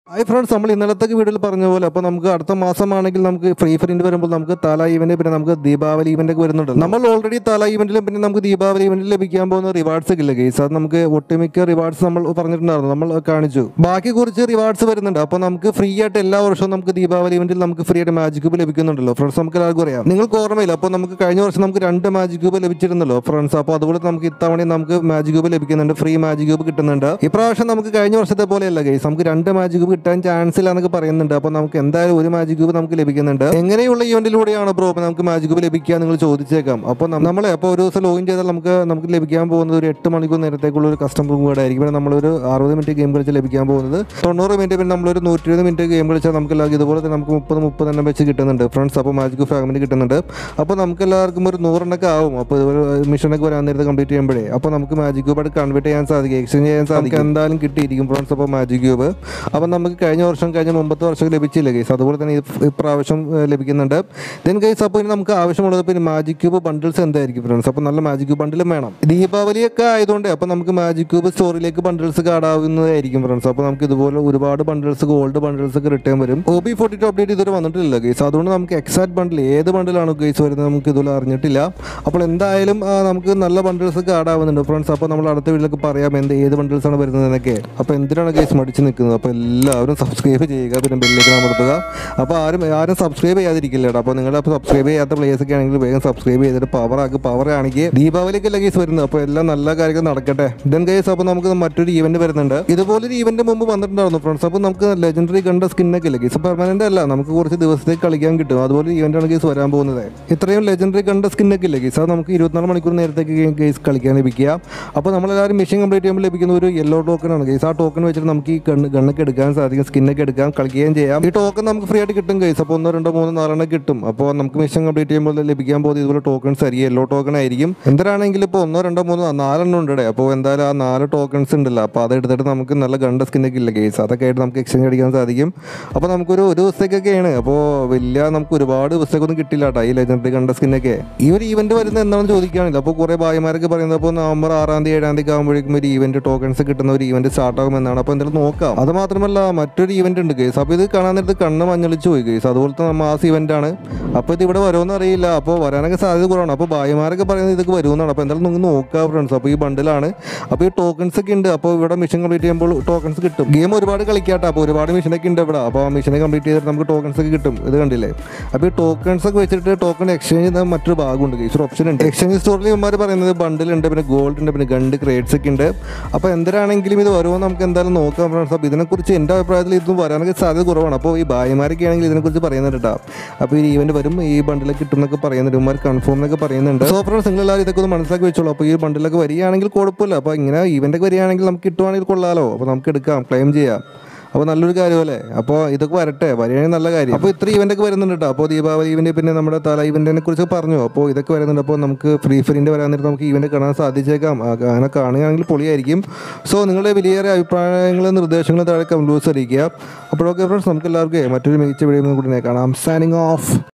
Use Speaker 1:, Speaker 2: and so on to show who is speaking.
Speaker 1: hi friends നമ്മൾ ഇന്നലത്തെ വീഡിയോയിൽ പറഞ്ഞ പോലെ അപ്പോൾ നമുക്ക് അടുത്ത മാസമാണെങ്കിൽ നമുക്ക് ഫ്രീ ഫയറിൻ്റെ വരുമ്പോൾ നമുക്ക് തല ഈവൻറ്റ് പിന്നെ നമുക്ക് ദീപാവലി ഈവൻ്റ് ഒക്കെ വരുന്നുണ്ട് നമ്മൾ ഓൾറെഡി തല ഈവൻറ്റിലും പിന്നെ നമുക്ക് ദീപാവലി ഈവൻറ്റിൽ ലഭിക്കാൻ പോകുന്ന റിവാർഡ്സ് ഒക്കെ ഇല്ല കേസ് അത് നമുക്ക് ഒട്ടുമിക്ക റിവാർഡ്സ് നമ്മൾ പറഞ്ഞിട്ടുണ്ടായിരുന്നു നമ്മൾ കാണിച്ചു ബാക്കി കുറച്ച് റിവാർഡ്സ് വരുന്നുണ്ട് അപ്പോൾ നമുക്ക് ഫ്രീ ആയിട്ട് എല്ലാ വർഷവും നമുക്ക് ദീപാവലി ഈവൻറ്റിൽ നമുക്ക് ഫ്രീ ആയിട്ട് മാജിക് ക്യൂബ് ലഭിക്കുന്നുണ്ടല്ലോ ഫ്രണ്ട്സ് നമുക്ക് എല്ലാവർക്കും അറിയാം നിങ്ങൾക്ക് ഓർമ്മയില്ല അപ്പോൾ നമുക്ക് കഴിഞ്ഞ വർഷം നമുക്ക് രണ്ട് മാജിക് ക്യൂബ് ലഭിച്ചിരുന്നല്ലോ ഫ്രണ്ട്സ് അപ്പോൾ അതുപോലെ നമുക്ക് ഇത്തവണയും നമുക്ക് മാജിക് ക്യൂബ് ലഭിക്കുന്നുണ്ട് ഫ്രീ മാജിക് ക്യൂബ് കിട്ടുന്നുണ്ട് ഇപ്രാവശ്യം നമുക്ക് കഴിഞ്ഞ വർഷത്തെ പോലെയല്ല ഗൈസ് നമുക്ക് രണ്ട് മാജിക് ക്യൂബ് കിട്ടാൻ ചാൻസ് ഇല്ല എന്നൊക്കെ പറയുന്നുണ്ട് അപ്പോൾ നമുക്ക് എന്തായാലും ഒരു മാജിക് ക്യൂബ് നമുക്ക് ലഭിക്കുന്നുണ്ട് എങ്ങനെയുള്ള ഇവന്റിലൂടെയാണ് ബ്രോ നമുക്ക് മാജിക് ക്യൂബ് ലഭിക്കുക നിങ്ങൾ ചോദിച്ചേക്കാം അപ്പോൾ നമ്മളെ അപ്പോൾ ഒരു ദിവസം ലോഗിൻ ചെയ്താൽ നമുക്ക് നമുക്ക് ലഭിക്കാൻ പോകുന്നത് ഒരു എട്ട് മണിക്കൂർ നേരത്തേക്കുള്ള ഒരു കസ്റ്റമർ കൂടെ ആയിരിക്കും പിന്നെ നമ്മളൊരു അറുപത് മിനിറ്റ് ഗെയിം കളിച്ച് ലഭിക്കാൻ പോകുന്നത് തൊണ്ണൂറ് മിനിറ്റ് പിന്നെ നമ്മളൊരു നൂറ്റി ഇരുപത് മിനിറ്റ് ഗെയിം കളിച്ചാൽ നമുക്ക് എല്ലാവർക്കും ഇതുപോലെ തന്നെ നമുക്ക് മുപ്പത് മുപ്പത് എണ്ണം വെച്ച് കിട്ടുന്നുണ്ട് ഫ്രണ്ട്സ് അപ്പോൾ മാജിക് ഫ്രാഗ്മെന്റ് കിട്ടുന്നുണ്ട് അപ്പോൾ നമുക്ക് എല്ലാവർക്കും ഒരു നൂറെണ്ണൊക്കെ ആവും അപ്പോൾ ഇതുപോലെ മിഷനൊക്കെ വരാൻ നേരത്തെ കംപ്ലീറ്റ് ചെയ്യുമ്പോഴേ അപ്പോൾ നമുക്ക് മാജിക് ക്യൂബ് ആയിട്ട് കൺവേർട്ട് ചെയ്യാൻ സാധിക്കും എക്സ്ചേഞ്ച് ചെയ്യാൻ സാധിക്കും എന്തായാലും കിട്ടിയിരിക്കും ഫ്രണ്ട്സ് അപ്പോൾ മാജിക് ക്യൂബ് അപ്പോൾ നമുക്ക് കഴിഞ്ഞ വർഷം കഴിഞ്ഞ മുമ്പത്തെ വർഷം ലഭിച്ചില്ല ഗൈസ് അതുപോലെ തന്നെ ഈ- ഇപ്രാവശ്യം ഏഹ്, ലഭിക്കുന്നുണ്ട് ദെൻ ഗൈസ് അപ്പോൾ ഇനി നമുക്ക് ആവശ്യമുള്ളത് പിന്നെ മാജിക് ക്യൂബ് ബണ്ടിൽസ് എന്തായിരിക്കും ഫ്രണ്ട്സ് അപ്പോൾ നല്ല മാജിക് ക്യൂബ് ബണ്ടിലും വേണം ദീപാവലിയൊക്കെ ആയതുകൊണ്ട് അപ്പോൾ നമുക്ക് മാജിക് ക്യൂബ് സ്റ്റോറിലേക്ക് ബണ്ടിൽസ് കാടാവുന്നതായിരിക്കും ഫ്രണ്ട്സ് അപ്പോൾ നമുക്ക് ഇതുപോലെ ഒരുപാട് ബണ്ടിൽസ് ഗോൾഡ് ബണ്ടിൽസ് ഒക്കെ റിട്ടേൺ വരും O B forty two update ഇതുവരെ വന്നിട്ടില്ല ഗൈസ് അതുകൊണ്ട് നമുക്ക് എക്സാക്ട് ബണ്ടിൽ ഏത് ബണ്ടിലാണ് ഗൈസ് വരുന്നത് നമുക്ക് ഇതുപോലെ അറിഞ്ഞിട്ടില്ല അപ്പോൾ എന്തായാലും ആ, നമുക്ക് നല്ല ബണ്ടിൽസ് ഒക്കെ ആടാവുന്നുണ്ട് ഫ്രണ്ട്സ് അപ്പോൾ നമ്മൾ അടുത്ത വീട്ടിലൊക്കെ പറയാം എന്ത് ഏത് ബണ്ടിൽസ് ആണ് വരുന്നത് എന്നൊക്കെ അപ്പോൾ എന്തിനാണ് ഗൈസ് മടിച്ച് നിൽക്കുന്നത് അപ്പോൾ എല്ലാവരും സബ്സ്ക്രൈബ് ചെയ്യുക പിന്നെ ബെല്ലേക്ക് അമർത്തുക അപ്പോൾ ആരും ആരും സബ്സ്ക്രൈബ് ചെയ്യാതിരിക്കില്ല കേട്ടോ അപ്പോൾ നിങ്ങൾ അപ്പോൾ സബ്സ്ക്രൈബ് ചെയ്യാത്ത പ്ലേസ് ഒക്കെ ആണെങ്കിൽ വേഗം സബ്സ്ക്രൈബ് ചെയ്തിട്ട് പവർ ആക്കി പവർ ആണെങ്കിൽ ദീപാവലിക്കല്ല ഗൈസ് വരുന്നത് അപ്പോൾ എല്ലാം നല്ല കാര്യങ്ങൾ നടക്കട്ടെ ദെൻ ഗൈസ് അപ്പോൾ നമുക്ക് മറ്റൊരു ഈവന്റ് വരുന്നുണ്ട് ഇതുപോലൊരു ഈവന്റ് മുമ്പ് വന്നിട്ടുണ്ടായിരുന്നു ഫ്രണ്ട്സ് അപ്പോൾ നമുക്ക് ലെജൻഡറി കണ്ട സ്കിന്നൊക്കെ ഇല്ല ഗൈസ് പെർമനന്റ് അല്ല നമുക്ക് കുറച്ച് ദിവസത്തേക്ക് കളിക്കാൻ കിട്ടും അതുപോലെ ഈവന്റ് ആണ് ഗൈസ് വരാൻ പോകുന്നത് ഇത്രയും ലെജൻഡറി കണ്ട സ്കിന്നൊക്കെ ഇല്ല ഗൈസ് അത് നമുക്ക് ഇരുപത്തിനാല് മണിക്കൂർ നേരത്തേക്ക് ഗൈസ് കളിക്കാൻ ലഭിക്കുക അപ്പോൾ നമ്മളെല്ലാവരും മിഷൻ കംപ്ലീറ്റ് ചെയ്യുമ്പോൾ ലഭിക്കുന്ന ഒരു യെല്ലോ ടോക്കൺ ആണ് ഗൈസ് ആ ടോക്കൺ വെച്ചിട്ട് നമുക്ക് ഈ ഗണ്ണ് ഗണ്ണൊക്കെ എടുക്കാൻ സാധിക്കും സ്കിന്നൊക്കെ എടുക്കാം കളിക്കുകയും ചെയ്യാം ഈ ടോക്കൺ നമുക്ക് ഫ്രീ ആയിട്ട് കിട്ടും ഗൈസ് അപ്പോൾ ഒന്നോ രണ്ടോ മൂന്നോ നാലെണ്ണം കിട്ടും അപ്പോൾ നമുക്ക് മിഷൻ കംപ്ലീറ്റ് ചെയ്യുമ്പോൾ ലഭിക്കാൻ പോകുന്നത് ഇതുപോലെ ടോക്കൺസ് ആയിരിക്കും യെല്ലോ ടോക്കൺ ആയിരിക്കും എന്തിനാണെങ്കിലും ഇപ്പോൾ ഒന്നോ രണ്ടോ മൂന്നോ നാലെണ്ണം ഉണ്ട് ഇവിടെ അപ്പോൾ എന്തായാലും ആ നാല് ടോക്കൺസ് ഉണ്ടല്ലോ അപ്പോൾ അത് എടുത്തിട്ട് നമുക്ക് നല്ല ഗണ്ട സ്കിന്നൊക്കെ ഇല്ല ഗൈസ് അതൊക്കെ ആയിട്ട് നമുക്ക് എക്സ്ചേഞ്ച് അടിക്കാൻ സാധിക്കും അപ്പോൾ നമുക്കൊരു ഒരു ദിവസത്തേക്കൊക്കെയാണ് അപ്പോൾ വലിയ നമുക്ക് ഒരുപാട് ദിവസത്തേക്കൊന്നും കിട്ടില്ല കേട്ടോ ഈ ലെജൻഡറി കണ്ട സ്കിന്നൊക്കെ ഈ ഒരു ഈവന്റ് വരുന്നത് എന്താണെന്ന് ചോദിക്കുകയാണെങ്കിൽ അപ്പോൾ കുറേ ഭായിമാരൊക്കെ പറയുന്നത് അപ്പോൾ നവംബർ ആറാം തീയതി ഏഴാം തീയതി ആകുമ്പോഴേക്കും ഒരു ഈവന്റ് ടോക്കൺസ് കിട്ടുന്ന ഒരു ഈവന്റ് സ്റ്റാർട്ട് ആകുമെന്നാണ് അപ്പോൾ എന്തായാലും നോക്കാം അത് മാത്രമല്ല മറ്റൊരു ഈവന്റ് ഉണ്ട് ഗൈസ് അപ്പോൾ ഇത് കാണാൻ നേരത്ത് കണ്ണ് മഞ്ഞളിച്ച് പോയി ഗൈസ് അതുപോലത്തെ മാസ് ഈവന്റ് ആണ് അപ്പോൾ ഇത് ഇവിടെ വരുമെന്ന് അറിയില്ല അപ്പോൾ വരാനൊക്കെ സാധ്യത കുറവാണ് അപ്പോൾ ഭായിമാരൊക്കെ പറയുന്നത് ഇതൊക്കെ വരുമെന്നാണ് അപ്പോൾ എന്തായാലും നിങ്ങൾ നോക്കുക ഫ്രണ്ട്സ് അപ്പോൾ ഈ ബണ്ടിലാണ് അപ്പോൾ ഈ ടോക്കൺസ് ഒക്കെ ഉണ്ട് അപ്പോൾ ഇവിടെ മിഷൻ കംപ്ലീറ്റ് ചെയ്യുമ്പോൾ ടോക്കൺസ് കിട്ടും ഗെയിം ഒരുപാട് കളിക്കാട്ടോ അപ്പോൾ ഒരുപാട് മിഷനൊക്കെ ഉണ്ട് ഇവിടെ അപ്പോൾ ആ മിഷനെ കംപ്ലീറ്റ് ചെയ്തിട്ട് നമുക്ക് ടോക്കൺസ് ഒക്കെ കിട്ടും ഇത് കണ്ടില്ലേ അപ്പോൾ ഈ ടോക്കൺസ് ഒക്കെ വെച്ചിട്ട് ടോക്കൺ എക്സ്ചേഞ്ച് ചെയ്യുന്ന മറ്റൊരു ഭാഗമുണ്ട് ഗൈസ് ഒരു ഓപ്ഷൻ ഉണ്ട് എക്സ്ചേഞ്ച് സ്റ്റോറിൽ ഇവന്മാർ പറയുന്നത് ബണ്ടിൽ ഉണ്ട് പിന്നെ ഗോൾഡ് ഉണ്ട് പിന്നെ ഗണ്ട് ക്രേഡ്സ് ഒക്കെ ഉണ്ട് അപ്പോൾ എന്തിനാണെങ്കിലും ഇത് വരുമോ നമുക്ക് എന്തായാലും നോക്കാം ഫ്രണ്ട്സ് അപ്പോൾ ഇതിനെക്കുറിച്ച് എൻ്റെ അഭിപ്രായത്തിൽ ഇതും വരാനൊക്കെ സാധ്യത കുറവാണ് അപ്പോൾ ഈ ഭായിമാരൊക്കെ ആണെങ്കിൽ ഇതിനെക്കുറിച്ച് പറയുന്നുണ്ട് കേട്ടോ അപ്പോൾ ഈ ഈവന്റ് വരും ഈ ബണ്ടിലൊക്കെ കിട്ടുന്നൊക്കെ പറയുന്നുണ്ട് ഇവന്മാർ കൺഫേം എന്നൊക്കെ പറയുന്നുണ്ട് സോ ഫ്രണ്ട്സ് നിങ്ങൾ എല്ലാവരും ഇതൊക്കെ ഒന്ന് മനസ്സിലാക്കി വെച്ചോളൂ അപ്പോൾ ഈ ബണ്ടിലൊക്കെ വരികയാണെങ്കിൽ കുഴപ്പമില്ല അപ്പോൾ ഇങ്ങനെ ഈവൻ്റ് ഒക്കെ വരികയാണെങ്കിൽ നമുക്ക് കിട്ടുവാണെങ്കിൽ കൊള്ളാലോ അപ്പോൾ നമുക്ക് എടുക്കാം ക്ലെയിം ചെയ്യാം അപ്പോൾ നല്ലൊരു കാര്യമല്ലേ അപ്പോൾ ഇതൊക്കെ വരട്ടെ വരികയാണെങ്കിൽ നല്ല കാര്യം അപ്പോൾ ഇത്ര ഇവൻ്റ് ഒക്കെ വരുന്നുണ്ട് കേട്ടോ അപ്പോൾ ദീപാവലി ഇവൻ്റ് പിന്നെ നമ്മുടെ തല ഇവൻറ്റിനെ കുറിച്ച് പറഞ്ഞു അപ്പോൾ ഇതൊക്കെ വരുന്നുണ്ട് അപ്പോൾ നമുക്ക് ഫ്രീ ഫിറിൻ്റെ വരാൻ നേരത്ത് നമുക്ക് ഇവൻ്റ് കാണാൻ സാധിച്ചേക്കാം ആ, അങ്ങനെ കാണുകയാണെങ്കിൽ പൊളിയായിരിക്കും സോ നിങ്ങളുടെ വലിയേറെ അഭിപ്രായങ്ങളും നിർദ്ദേശങ്ങളും താഴെ കമൻറ്റ് ബോക്സ് അറിയിക്കുക അപ്പോഴൊക്കെ ഫ്രണ്ട്സ് നമുക്ക് എല്ലാവർക്കും മറ്റൊരു മികച്ച വീഡിയോ കൂടി കാണാം സാനിങ് ഓഫ്